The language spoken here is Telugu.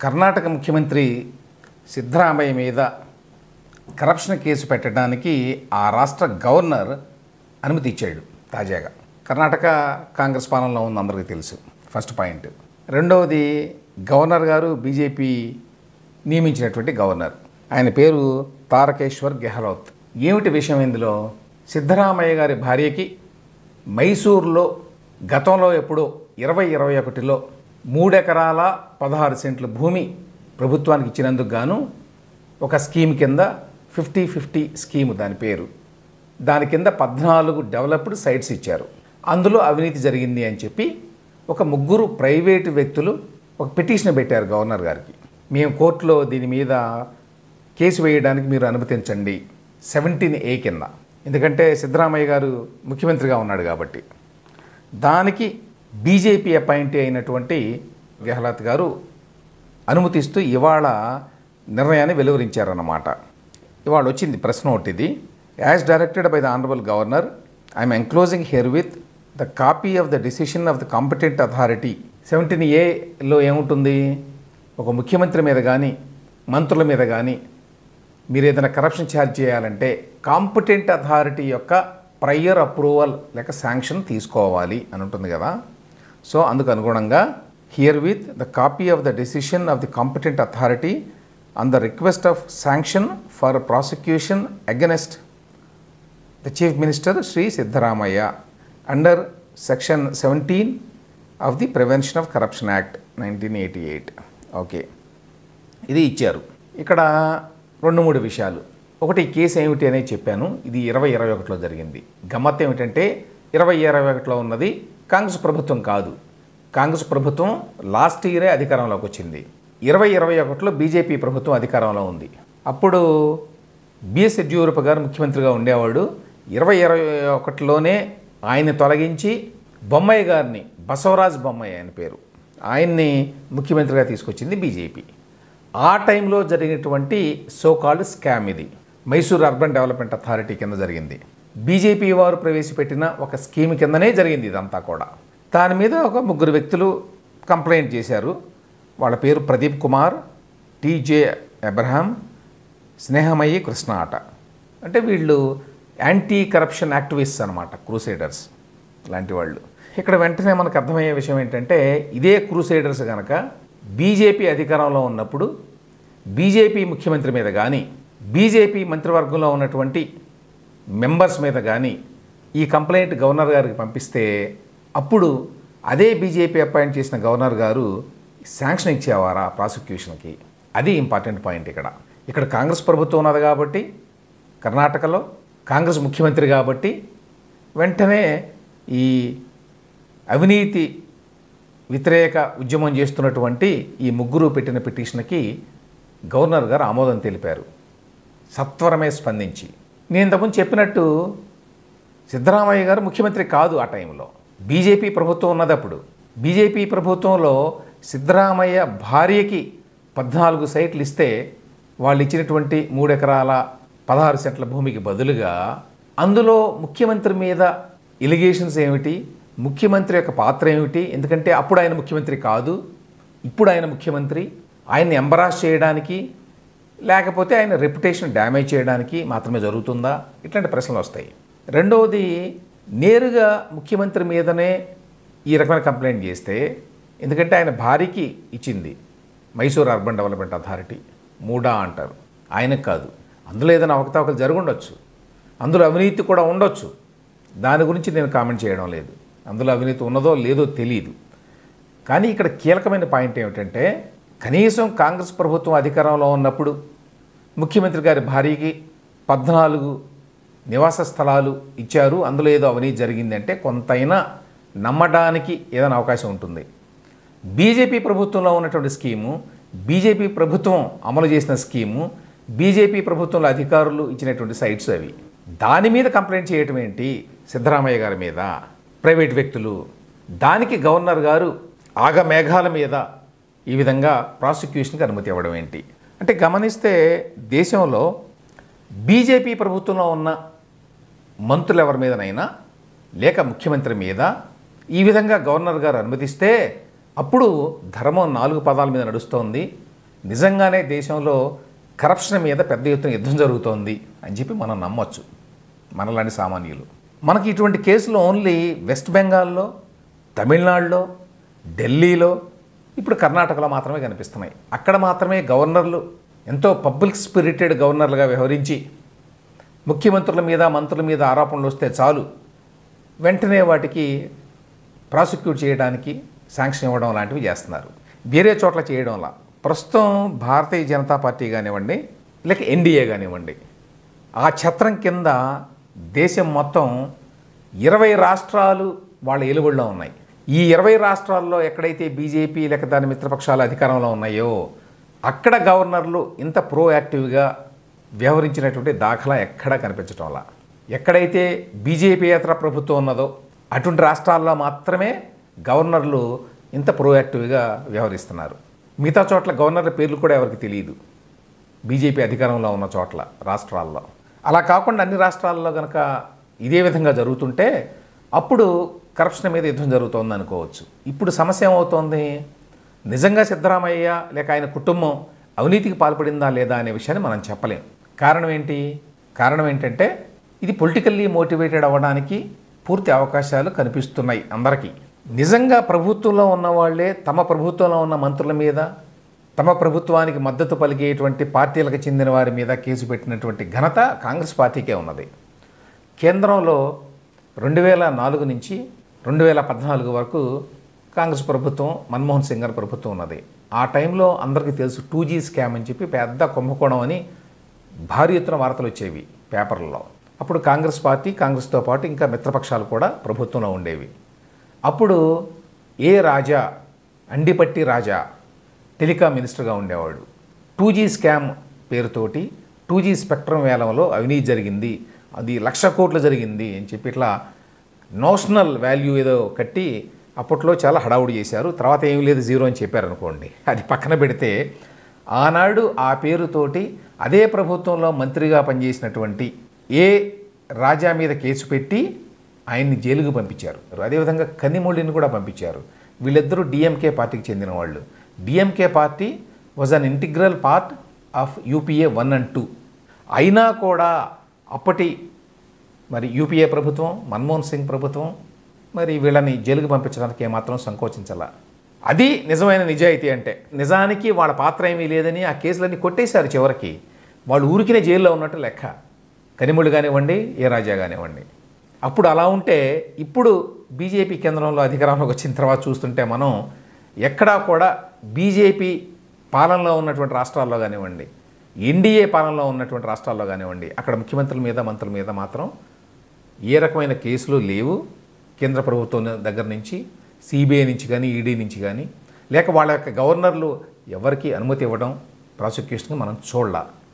కర్ణాటక ముఖ్యమంత్రి సిద్ధరామయ్య మీద కరప్షన్ కేసు పెట్టడానికి ఆ రాష్ట్ర గవర్నర్ అనుమతి ఇచ్చాడు తాజాగా కర్ణాటక కాంగ్రెస్ పాలనలో ఉంది అందరికీ తెలుసు ఫస్ట్ పాయింట్ రెండవది గవర్నర్ గారు బీజేపీ నియమించినటువంటి గవర్నర్ ఆయన పేరు తారకేశ్వర్ గెహ్లోత్ ఏమిటి విషయం ఇందులో సిద్ధరామయ్య గారి భార్యకి మైసూర్లో గతంలో ఎప్పుడో ఇరవై ఇరవై ఒకటిలో మూడెకరాల పదహారు సెంట్ల భూమి ప్రభుత్వానికి ఇచ్చినందుకు గాను ఒక స్కీమ్ కింద ఫిఫ్టీ ఫిఫ్టీ స్కీమ్ దాని పేరు దాని కింద పద్నాలుగు డెవలప్డ్ సైట్స్ ఇచ్చారు అందులో అవినీతి జరిగింది అని చెప్పి ఒక ముగ్గురు ప్రైవేటు వ్యక్తులు ఒక పిటిషన్ పెట్టారు గవర్నర్ గారికి మేము కోర్టులో దీని మీద కేసు వేయడానికి మీరు అనుమతించండి సెవెంటీన్ ఏ కింద ఎందుకంటే సిద్ధరామయ్య గారు ముఖ్యమంత్రిగా ఉన్నాడు కాబట్టి దానికి బీజేపీ అపాయింటీ అయినటువంటి గెహ్లాత్ గారు అనుమతిస్తూ ఇవాళ నిర్ణయాన్ని వెలువరించారన్నమాట ఇవాళ వచ్చింది ప్రశ్న ఒకటి ఇది as directed by the honourable governor I'm enclosing herewith the copy of the decision of the competent authority seventeen ఏలో ఏముంటుంది ఒక ముఖ్యమంత్రి మీద కానీ మంత్రుల మీద కానీ మీరు ఏదైనా కరప్షన్ ఛార్జ్ చేయాలంటే కాంపిటెంట్ అథారిటీ యొక్క ప్రయర్ అప్రూవల్ లేక శాంక్షన్ తీసుకోవాలి అని ఉంటుంది కదా సో అందుకు అనుగుణంగా herewith the copy of the decision of the competent authority on the request of sanction for prosecution against the chief minister Shri Siddaramaiah under section seventeen of the prevention of corruption act nineteen eighty eight okay ఇది ఇచ్చారు ఇక్కడ రెండు మూడు విషయాలు ఒకటి ఈ కేసు ఏమిటి అనేది చెప్పాను ఇది ఇరవై ఇరవై ఒకటిలో జరిగింది గమ్మత్ ఏమిటంటే ఇరవై ఇరవై ఒకటిలో ఉన్నది కాంగ్రెస్ ప్రభుత్వం కాదు కాంగ్రెస్ ప్రభుత్వం లాస్ట్ ఇయరే అధికారంలోకి వచ్చింది ఇరవై ఇరవై ఒకటిలో బీజేపీ ప్రభుత్వం అధికారంలో ఉంది అప్పుడు బిఎస్ యడ్యూరప్ప గారు ముఖ్యమంత్రిగా ఉండేవాడు ఇరవై ఇరవై ఒకటిలోనే ఆయన తొలగించి బొమ్మయ్య గారిని బసవరాజ్ బొమ్మయ్య ఆయన పేరు ఆయన్ని ముఖ్యమంత్రిగా తీసుకొచ్చింది బీజేపీ ఆ టైంలో జరిగినటువంటి సో కాల్డ్ స్కామ్ ఇది మైసూర్ అర్బన్ డెవలప్మెంట్ అథారిటీ కింద జరిగింది బీజేపీ వారు ప్రవేశపెట్టిన ఒక స్కీమ్ కిందనే జరిగింది ఇదంతా కూడా దాని మీద ఒక ముగ్గురు వ్యక్తులు కంప్లైంట్ చేశారు వాళ్ళ పేరు ప్రదీప్ కుమార్ టీజే అబ్రహాం స్నేహమయ్యి కృష్ణ ఆట అంటే వీళ్ళు యాంటీ కరప్షన్ యాక్టివిస్ట్స్ అనమాట క్రూసైడర్స్ లాంటి వాళ్ళు ఇక్కడ వెంటనే మనకు అర్థమయ్యే విషయం ఏంటంటే ఇదే క్రూసైడర్స్ కనుక బీజేపీ అధికారంలో ఉన్నప్పుడు బీజేపీ ముఖ్యమంత్రి మీద కానీ బీజేపీ మంత్రివర్గంలో ఉన్నటువంటి మెంబర్స్ మీద కానీ ఈ కంప్లైంట్ గవర్నర్ గారికి పంపిస్తే అప్పుడు అదే బీజేపీ అపాయింట్ చేసిన గవర్నర్ గారు శాంక్షన్ ఇచ్చేవారా ప్రాసిక్యూషన్కి అది ఇంపార్టెంట్ పాయింట్ ఇక్కడ ఇక్కడ కాంగ్రెస్ ప్రభుత్వం ఉన్నది కాబట్టి కర్ణాటకలో కాంగ్రెస్ ముఖ్యమంత్రి కాబట్టి వెంటనే ఈ అవినీతి వ్యతిరేక ఉద్యమం చేస్తున్నటువంటి ఈ ముగ్గురు పెట్టిన పిటిషన్కి గవర్నర్ గారు ఆమోదం తెలిపారు సత్వరమే స్పందించి నేను ఇంతకుముందు చెప్పినట్టు సిద్ధరామయ్య గారు ముఖ్యమంత్రి కాదు ఆ టైంలో బీజేపీ ప్రభుత్వం ఉన్నది అప్పుడు బీజేపీ ప్రభుత్వంలో సిద్ధరామయ్య భార్యకి పద్నాలుగు సైట్లు ఇస్తే వాళ్ళు ఇచ్చినటువంటి మూడు ఎకరాల పదహారు సెంట్ల భూమికి బదులుగా అందులో ముఖ్యమంత్రి మీద ఎలిగేషన్స్ ఏమిటి ముఖ్యమంత్రి యొక్క పాత్ర ఏమిటి ఎందుకంటే అప్పుడు ఆయన ముఖ్యమంత్రి కాదు ఇప్పుడు ఆయన ముఖ్యమంత్రి ఆయన్ని ఎంబరాస్ చేయడానికి లేకపోతే ఆయన రెప్యుటేషన్ డ్యామేజ్ చేయడానికి మాత్రమే జరుగుతుందా ఇట్లాంటి ప్రశ్నలు వస్తాయి రెండవది నేరుగా ముఖ్యమంత్రి మీదనే ఈ రకమైన కంప్లైంట్ చేస్తే ఎందుకంటే ఆయన భార్యకి ఇచ్చింది మైసూర్ అర్బన్ డెవలప్మెంట్ అథారిటీ మూడా అంటారు ఆయనకు కాదు అందులో ఏదైనా అవకతవకలు జరుగుండొచ్చు అందులో అవినీతి కూడా ఉండొచ్చు దాని గురించి నేను కామెంట్ చేయడం లేదు అందులో అవినీతి ఉన్నదో లేదో తెలియదు కానీ ఇక్కడ కీలకమైన పాయింట్ ఏమిటంటే కనీసం కాంగ్రెస్ ప్రభుత్వం అధికారంలో ఉన్నప్పుడు ముఖ్యమంత్రి గారి భార్యకి పద్నాలుగు నివాస స్థలాలు ఇచ్చారు అందులో ఏదో అవినీతి జరిగిందంటే కొంతైనా నమ్మడానికి ఏదైనా అవకాశం ఉంటుంది బీజేపీ ప్రభుత్వంలో ఉన్నటువంటి స్కీము బీజేపీ ప్రభుత్వం అమలు చేసిన స్కీము బీజేపీ ప్రభుత్వంలో అధికారులు ఇచ్చినటువంటి సైట్స్ అవి దాని మీద కంప్లైంట్ చేయటం ఏంటి సిద్ధరామయ్య గారి మీద ప్రైవేట్ వ్యక్తులు దానికి గవర్నర్ గారు ఆగ మేఘాల మీద ఈ విధంగా ప్రాసిక్యూషన్కి అనుమతి ఇవ్వడం ఏంటి అంటే గమనిస్తే దేశంలో బీజేపీ ప్రభుత్వంలో ఉన్న మంత్రులు ఎవరి మీదనైనా లేక ముఖ్యమంత్రి మీద ఈ విధంగా గవర్నర్ గారు అనుమతిస్తే అప్పుడు ధర్మం నాలుగు పదాల మీద నడుస్తోంది నిజంగానే దేశంలో కరప్షన్ మీద పెద్ద ఎత్తున యుద్ధం జరుగుతోంది అని చెప్పి మనం నమ్మొచ్చు మనలాంటి సామాన్యులు మనకి ఇటువంటి కేసులు ఓన్లీ వెస్ట్ బెంగాల్లో తమిళనాడులో ఢిల్లీలో ఇప్పుడు కర్ణాటకలో మాత్రమే కనిపిస్తున్నాయి అక్కడ మాత్రమే గవర్నర్లు ఎంతో పబ్లిక్ స్పిరిటెడ్ గవర్నర్లుగా వ్యవహరించి ముఖ్యమంత్రుల మీద మంత్రుల మీద ఆరోపణలు వస్తే చాలు వెంటనే వాటికి ప్రాసిక్యూట్ చేయడానికి శాంక్షన్ ఇవ్వడం లాంటివి చేస్తున్నారు వేరే చోట్ల చేయడంలా ప్రస్తుతం భారతీయ జనతా పార్టీ కానివ్వండి లేక ఎన్డీఏ కానివ్వండి ఆ ఛత్రం కింద దేశం మొత్తం ఇరవై రాష్ట్రాలు వాళ్ళ ఎలుబడిలో ఉన్నాయి ఈ ఇరవై రాష్ట్రాల్లో ఎక్కడైతే బీజేపీ లేక దాని మిత్రపక్షాలు అధికారంలో ఉన్నాయో అక్కడ గవర్నర్లు ఇంత ప్రోయాక్టివ్గా వ్యవహరించినటువంటి దాఖలా ఎక్కడా కనిపించటంలా ఎక్కడైతే బీజేపీయేతర ప్రభుత్వం ఉన్నదో అటువంటి రాష్ట్రాల్లో మాత్రమే గవర్నర్లు ఇంత ప్రోయాక్టివ్గా వ్యవహరిస్తున్నారు మిగతా చోట్ల గవర్నర్ల పేర్లు కూడా ఎవరికి తెలియదు బీజేపీ అధికారంలో ఉన్న చోట్ల రాష్ట్రాల్లో అలా కాకుండా అన్ని రాష్ట్రాల్లో కనుక ఇదే విధంగా జరుగుతుంటే అప్పుడు కరప్షన్ మీద యుద్ధం జరుగుతోంది అనుకోవచ్చు ఇప్పుడు సమస్య ఏమవుతోంది నిజంగా సిద్ధరామయ్య లేక ఆయన కుటుంబం అవినీతికి పాల్పడిందా లేదా అనే విషయాన్ని మనం చెప్పలేం కారణం ఏంటి కారణం ఏంటంటే ఇది పొలిటికల్లీ మోటివేటెడ్ అవ్వడానికి పూర్తి అవకాశాలు కనిపిస్తున్నాయి అందరికీ నిజంగా ప్రభుత్వంలో ఉన్న వాళ్ళే తమ ప్రభుత్వంలో ఉన్న మంత్రుల మీద తమ ప్రభుత్వానికి మద్దతు పలికేటువంటి పార్టీలకు చెందిన వారి మీద కేసు పెట్టినటువంటి ఘనత కాంగ్రెస్ పార్టీకే ఉన్నది కేంద్రంలో రెండు వేల నాలుగు నుంచి రెండు వేల పద్నాలుగు వరకు కాంగ్రెస్ ప్రభుత్వం మన్మోహన్ సింగ్ గారి ప్రభుత్వం ఉన్నది ఆ టైంలో అందరికీ తెలుసు టూ జీ స్కామ్ అని చెప్పి పెద్ద కుంభకోణం అని భారీ ఎత్తున వార్తలు వచ్చేవి పేపర్లలో అప్పుడు కాంగ్రెస్ పార్టీ కాంగ్రెస్తో పాటు ఇంకా మిత్రపక్షాలు కూడా ప్రభుత్వంలో ఉండేవి అప్పుడు ఏ రాజా అండిపట్టి రాజా టెలికాం మినిస్టర్గా ఉండేవాడు టూ జీ స్కామ్ పేరుతోటి టూ జీ స్పెక్ట్రమ్ వేలంలో అవినీతి జరిగింది అది లక్ష కోట్లు జరిగింది అని చెప్పి ఇట్లా నోషనల్ వాల్యూ ఏదో కట్టి అప్పట్లో చాలా హడావుడి చేశారు తర్వాత ఏమీ లేదు జీరో అని చెప్పారు అనుకోండి అది పక్కన పెడితే ఆనాడు ఆ పేరుతోటి అదే ప్రభుత్వంలో మంత్రిగా పనిచేసినటువంటి ఏ రాజా మీద కేసు పెట్టి ఆయన్ని జైలుకు పంపించారు అదేవిధంగా కన్నిమూడిని కూడా పంపించారు వీళ్ళిద్దరూ డిఎంకే పార్టీకి చెందిన వాళ్ళు DMK party was an integral part of UPA one and two అయినా కూడా అప్పటి మరి యూపీఏ ప్రభుత్వం మన్మోహన్ సింగ్ ప్రభుత్వం మరి వీళ్ళని జైలుకు పంపించడానికి ఏమాత్రం సంకోచించాల అది నిజమైన నిజాయితీ అంటే నిజానికి వాళ్ళ పాత్ర ఏమీ లేదని ఆ కేసులన్నీ కొట్టేశారు చివరికి వాళ్ళు ఊరికినే జైల్లో ఉన్నట్టు లెక్క కనిముళ్ళు కానివ్వండి ఏ రాజా కానివ్వండి అప్పుడు అలా ఉంటే ఇప్పుడు బీజేపీ కేంద్రంలో అధికారంలోకి వచ్చిన తర్వాత చూస్తుంటే మనం ఎక్కడా కూడా బీజేపీ పాలనలో ఉన్నటువంటి రాష్ట్రాల్లో కానివ్వండి ఎన్డీఏ పాలనలో ఉన్నటువంటి రాష్ట్రాల్లో కానివ్వండి అక్కడ ముఖ్యమంత్రుల మీద మంత్రుల మీద మాత్రం ఏ రకమైన కేసులు లేవు కేంద్ర ప్రభుత్వం దగ్గర నుంచి సిబిఐ నుంచి కానీ ఈడీ నుంచి కానీ లేక వాళ్ళ యొక్క గవర్నర్లు ఎవరికి అనుమతి ఇవ్వడం ప్రాసిక్యూషన్కి మనం చూడాల